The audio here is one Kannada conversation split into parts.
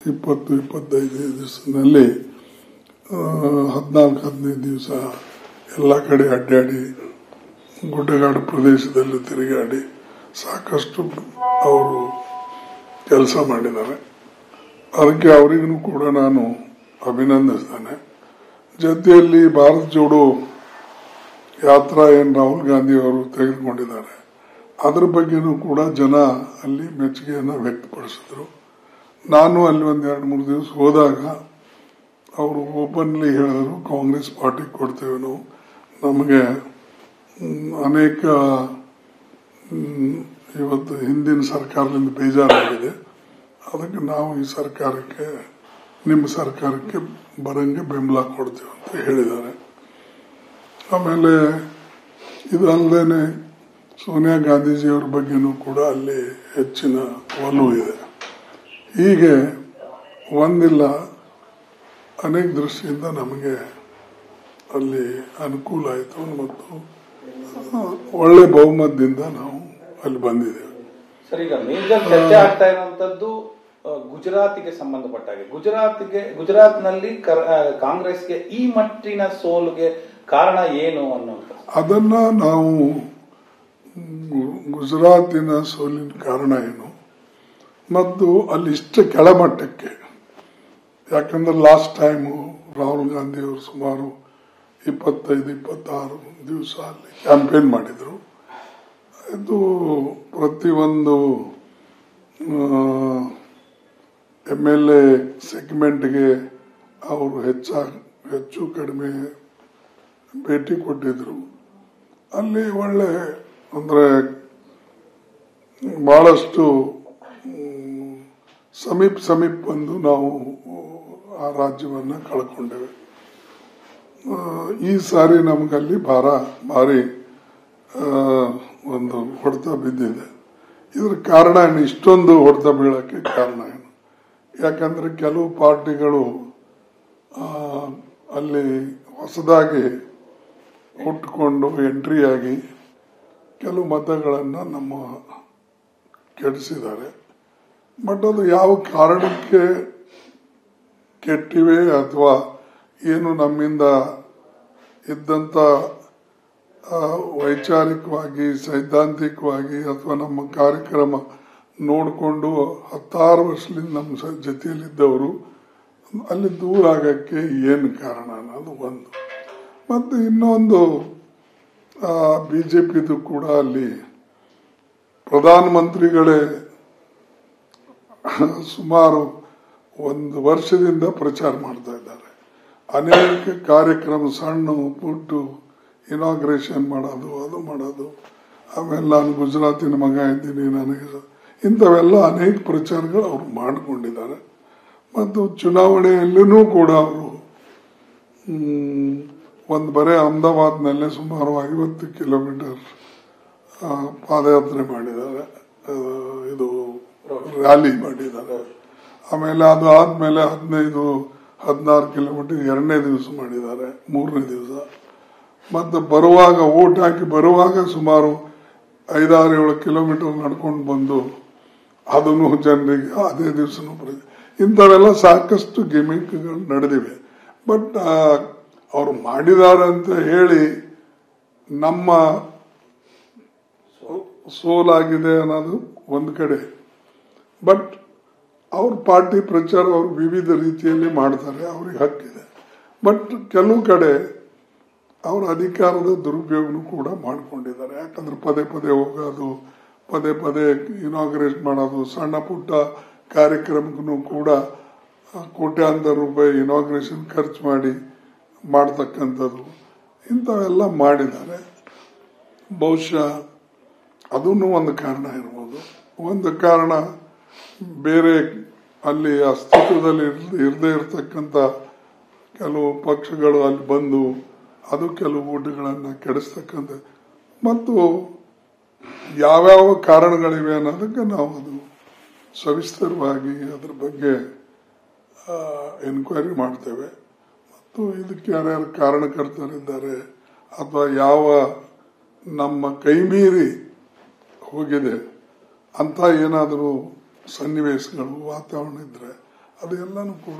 ಇಪ್ಪತ್ತು ಇಪ್ಪತ್ತೈದು ದಿವಸದಲ್ಲಿ ಹದಿನಾಲ್ಕು ಹದಿನೈದು ದಿವಸ ಎಲ್ಲ ಕಡೆ ಅಡ್ಡಾಡಿ ಗುಡ್ಡಗಾಡು ಪ್ರದೇಶದಲ್ಲಿ ತಿರುಗಾಡಿ ಸಾಕಷ್ಟು ಅವರು ಕೆಲಸ ಮಾಡಿದ್ದಾರೆ ಅದಕ್ಕೆ ಅವರಿಗೂ ಕೂಡ ನಾನು ಅಭಿನಂದಿಸ್ತೇನೆ ಜೊತೆಯಲ್ಲಿ ಭಾರತ್ ಜೋಡೋ ಯಾತ್ರಾ ಏನು ರಾಹುಲ್ ಗಾಂಧಿ ಅವರು ತೆಗೆದುಕೊಂಡಿದ್ದಾರೆ ಅದ್ರ ಬಗ್ಗೆನೂ ಕೂಡ ಜನ ಅಲ್ಲಿ ಮೆಚ್ಚುಗೆಯನ್ನು ವ್ಯಕ್ತಪಡಿಸಿದ್ರು ನಾನು ಅಲ್ಲಿ ಒಂದು ಎರಡು ಮೂರು ದಿವಸ ಹೋದಾಗ ಅವರು ಓಪನ್ಲಿ ಹೇಳಿದ್ರು ಕಾಂಗ್ರೆಸ್ ಪಾರ್ಟಿ ಕೊಡ್ತೇವೆ ನಾವು ನಮಗೆ ಮ್, ಅನೇಕ ಮ್, ಇವತ್ತು ಹಿಂದಿನ ಸರ್ಕಾರದಿಂದ ಬೇಜಾರಾಗಿದೆ ಅದಕ್ಕೆ ನಾವು ಈ ಸರ್ಕಾರಕ್ಕೆ ನಿಮ್ಮ ಸರ್ಕಾರಕ್ಕೆ ಬರಂಗೆ ಬೆಂಬಲ ಕೊಡ್ತೇವೆ ಅಂತ ಹೇಳಿದ್ದಾರೆ ಆಮೇಲೆ ಇದಲ್ಲದೆ ಸೋನಿಯಾ ಗಾಂಧೀಜಿಯವರ ಬಗ್ಗೆನೂ ಕೂಡ ಅಲ್ಲಿ ಹೆಚ್ಚಿನ ಒಲವು ಇದೆ ಹೀಗೆ ಒಂದಿಲ್ಲ ಅನೇಕ ದೃಷ್ಟಿಯಿಂದ ನಮಗೆ ಅಲ್ಲಿ ಅನುಕೂಲ ಆಯಿತು ಮತ್ತು ಆ, ಒಳ್ಳೆ ಬಹುಮತದಿಂದ ನಾವು ಅಲ್ಲಿ ಬಂದಿದ್ದೇವೆ ಸರ್ ಈಗ ಮೇಜರ್ ಚರ್ಚೆ ಆಗ್ತಾ ಇರುವಂತದ್ದು ಆ, ಗುಜರಾತಿಗೆ ಸಂಬಂಧಪಟ್ಟ ಹಾಗೆ ಗುಜರಾತ್ಗೆ ಗುಜರಾತ್ನಲ್ಲಿ ಕರ್- ಆ, ಕಾಂಗ್ರೆಸ್ಗೆ ಈ ಮಟ್ಟಿನ ಸೋಲುಗೆ ಕಾರಣ ಏನು ಅನ್ನೋದು ಅದನ್ನ ನಾವು ಗು- ಗುಜರಾತಿನ ಸೋಲಿನ ಕಾರಣ ಏನು ಮತ್ತು ಅಲ್ಲಿ ಇಷ್ಟ ಕೆಳಮಟ್ಟಕ್ಕೆ ಯಾಕಂದ್ರೆ ಲಾಸ್ಟ್ ಟೈಮು ರಾಹುಲ್ ಗಾಂಧಿ ಅವರು ಸುಮಾರು ಇಪ್ಪತ್ತೈದು ಇಪ್ಪತ್ತಾರು ದಿವಸ ಅಲ್ಲಿ ಕ್ಯಾಂಪೇನ್ ಮಾಡಿದರು ಇದು ಪ್ರತಿಯೊಂದು ಎಮ್ ಎಲ್ ಎ ಸೆಗ್ಮೆಂಟ್ಗೆ ಅವರು ಹೆಚ್ಚ ಹೆಚ್ಚು ಕಡಿಮೆ ಭೇಟಿ ಕೊಟ್ಟಿದ್ರು ಅಲ್ಲಿ ಒಳ್ಳೆ ಅಂದ್ರೆ ಬಹಳಷ್ಟು ಮ್, ಸಮೀಪ ಸಮೀಪ ಬಂದು ನಾವು ಆ ರಾಜ್ಯವನ್ನ ಕಳ್ಕೊಂಡೇವೆ ಆ, ಈ ಸಾರಿ ನಮಗಲ್ಲಿ ಭಾರ ಭಾರಿ ಆ, ಒಂದು ಹೊಡೆತ ಬಿದ್ದಿದೆ ಇದ್ರ ಕಾರಣ ಏನು ಇಷ್ಟೊಂದು ಹೊಡೆತ ಬೀಳಕ್ಕೆ ಕಾರಣ ಏನು ಯಾಕಂದ್ರೆ ಕೆಲವು ಪಾರ್ಟಿಗಳು ಆ, ಅಲ್ಲಿ ಹೊಸದಾಗಿ ಹುಟ್ಟುಕೊಂಡು ಎಂಟ್ರಿ ಆಗಿ ಕೆಲವು ಮತಗಳನ್ನು ನಮ್ಮ ಕೆಡಿಸಿದ್ದಾರೆ ಬಟ್ ಅದು ಯಾವ ಕಾರಣಕ್ಕೆ ಕೆಟ್ಟಿವೆ ಅಥವಾ ಏನು ನಮ್ಮಿಂದ ಇದ್ದಂತ ಆ, ವೈಚಾರಿಕವಾಗಿ ಸೈದ್ಧಾಂತಿಕವಾಗಿ ಅಥವಾ ನಮ್ಮ ಕಾರ್ಯಕ್ರಮ ನೋಡಿಕೊಂಡು ಹತ್ತಾರು ವರ್ಷದಿಂದ ನಮ್ಮ ಸ- ಜೊತೆಯಲ್ಲಿದ್ದವರು ಅಲ್ಲಿ ದೂರ ಆಗಕ್ಕೆ ಏನು ಕಾರಣ ಅನ್ನೋದು ಒಂದು ಮತ್ತು ಇನ್ನೊಂದು ಬಿಜೆಪಿದು ಕೂಡ ಅಲ್ಲಿ ಪ್ರಧಾನಮಂತ್ರಿಗಳೇ ಸುಮಾರು ಒಂದು ವರ್ಷದಿಂದ ಪ್ರಚಾರ ಮಾಡ್ತಾ ಇದ್ದಾರೆ ಅನೇಕ ಕಾರ್ಯಕ್ರಮ ಸಣ್ಣ ಪುಟ್ಟು ಇನಾಗ್ರೇಷನ್ ಮಾಡೋದು ಅದು ಮಾಡೋದು ಆಮೇಲೆ ನಾನು ಗುಜರಾತಿನ ಮಗ ಇದ್ದೀನಿ ನನಗೆ ಇಂಥವೆಲ್ಲ ಅನೇಕ ಪ್ರಚಾರಗಳು ಅವರು ಮಾಡಿಕೊಂಡಿದ್ದಾರೆ ಮತ್ತು ಚುನಾವಣೆಯಲ್ಲೂ ಕೂಡ ಅವರು ಒಂದು ಬರೇ ಅಹಮದಾಬಾದ್ನಲ್ಲೇ ಸುಮಾರು ಐವತ್ತು ಕಿಲೋಮೀಟರ್ ಆ, ಪಾದಯಾತ್ರೆ ಮಾಡಿದ್ದಾರೆ ಆ, ಇದು ರ್ಯಾಲಿ ಮಾಡಿದ್ದಾರೆ ಆಮೇಲೆ ಅದು ಆದ್ಮೇಲೆ ಹದಿನೈದು ಹದಿನಾರು ಕಿಲೋಮೀಟರ್ ಎರಡನೇ ದಿವಸ ಮಾಡಿದ್ದಾರೆ ಮೂರನೇ ದಿವಸ ಮತ್ತೆ ಬರುವಾಗ ಓಟ್ ಹಾಕಿ ಬರುವಾಗ ಸುಮಾರು ಐದಾರು ಏಳು ಕಿಲೋಮೀಟರ್ ನಡ್ಕೊಂಡು ಬಂದು ಅದನ್ನು ಜನರಿಗೆ ಅದೇ ದಿವಸನೂ ಬರೆದು ಇಂಥವೆಲ್ಲ ಸಾಕಷ್ಟು ಗಿಮಿಕ್ಗಳು ನಡೆದಿವೆ ಬಟ್ ಅವರು ಮಾಡಿದ್ದಾರೆ ಅಂತ ಹೇಳಿ ನಮ್ಮ ಸೋಲಾಗಿದೆ ಅನ್ನೋದು ಒಂದು ಕಡೆ ಬಟ್ ಅವ್ರ ಪಾರ್ಟಿ ಪ್ರಚಾರ ಅವರು ವಿವಿಧ ರೀತಿಯಲ್ಲಿ ಮಾಡ್ತಾರೆ ಅವ್ರಿಗೆ ಹಕ್ಕಿದೆ ಬಟ್ ಕೆಲವು ಕಡೆ ಅವರ ಅಧಿಕಾರದ ದುರುಪಯೋಗನೂ ಕೂಡ ಮಾಡ್ಕೊಂಡಿದ್ದಾರೆ ಯಾಕಂದ್ರೆ ಪದೇ ಪದೇ ಹೋಗೋದು ಪದೇ ಪದೇ ಇನಾಗ್ರೇಟ್ ಮಾಡೋದು ಸಣ್ಣ ಪುಟ್ಟ ಕಾರ್ಯಕ್ರಮಕ್ಕೂ ಕೂಡ ಆ, ಕೋಟ್ಯಾಂತರ ರೂಪಾಯಿ ಇನಾಗ್ರೇಷನ್ ಖರ್ಚು ಮಾಡಿ ಮಾಡ್ತಕ್ಕಂಥದ್ದು ಇಂಥವೆಲ್ಲ ಮಾಡಿದ್ದಾರೆ ಬಹುಶಃ ಅದನ್ನು ಒಂದು ಕಾರಣ ಇರ್ಬೋದು ಒಂದು ಕಾರಣ ಬೇರೆ ಅಲ್ಲಿ ಅಸ್ತಿತ್ವದಲ್ಲಿ ಇರ್ದ- ಇರದೇ ಇರತಕ್ಕಂಥ ಕೆಲವು ಪಕ್ಷಗಳು ಅಲ್ಲಿ ಬಂದು ಅದು ಕೆಲವು ಓಟುಗಳನ್ನು ಕೆಡಿಸ್ತಕ್ಕಂಥ ಮತ್ತು ಯಾವ್ಯಾವ ಕಾರಣಗಳಿವೆ ಅನ್ನೋದಕ್ಕೆ ನಾವು ಅದು ಸವಿಸ್ತರವಾಗಿ ಅದ್ರ ಬಗ್ಗೆ ಎನ್ಕ್ವೈರಿ ಮಾಡ್ತೇವೆ ಮತ್ತು ಇದಕ್ಕೆ ಯಾರ್ಯಾರು ಕಾರಣಕರ್ತರಿದ್ದಾರೆ ಅಥವಾ ಯಾವ ನಮ್ಮ ಕೈಮೀರಿ ಹೋಗಿದೆ ಅಂತ ಏನಾದರೂ ಸನ್ನಿವೇಶಗಳು ವಾತಾವರಣ ಇದ್ರೆ ಅದೆಲ್ಲನೂ ಕೂಡ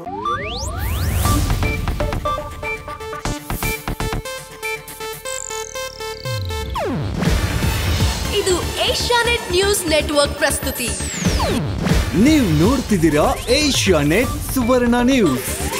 ಇದು ಏಷ್ಯಾನೆಟ್ ನ್ಯೂಸ್ ನೆಟ್ವರ್ಕ್ ಪ್ರಸ್ತುತಿ ನೀವು ನೋಡ್ತಿದ್ದೀರಾ ಏಷ್ಯಾ ನೆಟ್ ಸುವರ್ಣ ನ್ಯೂಸ್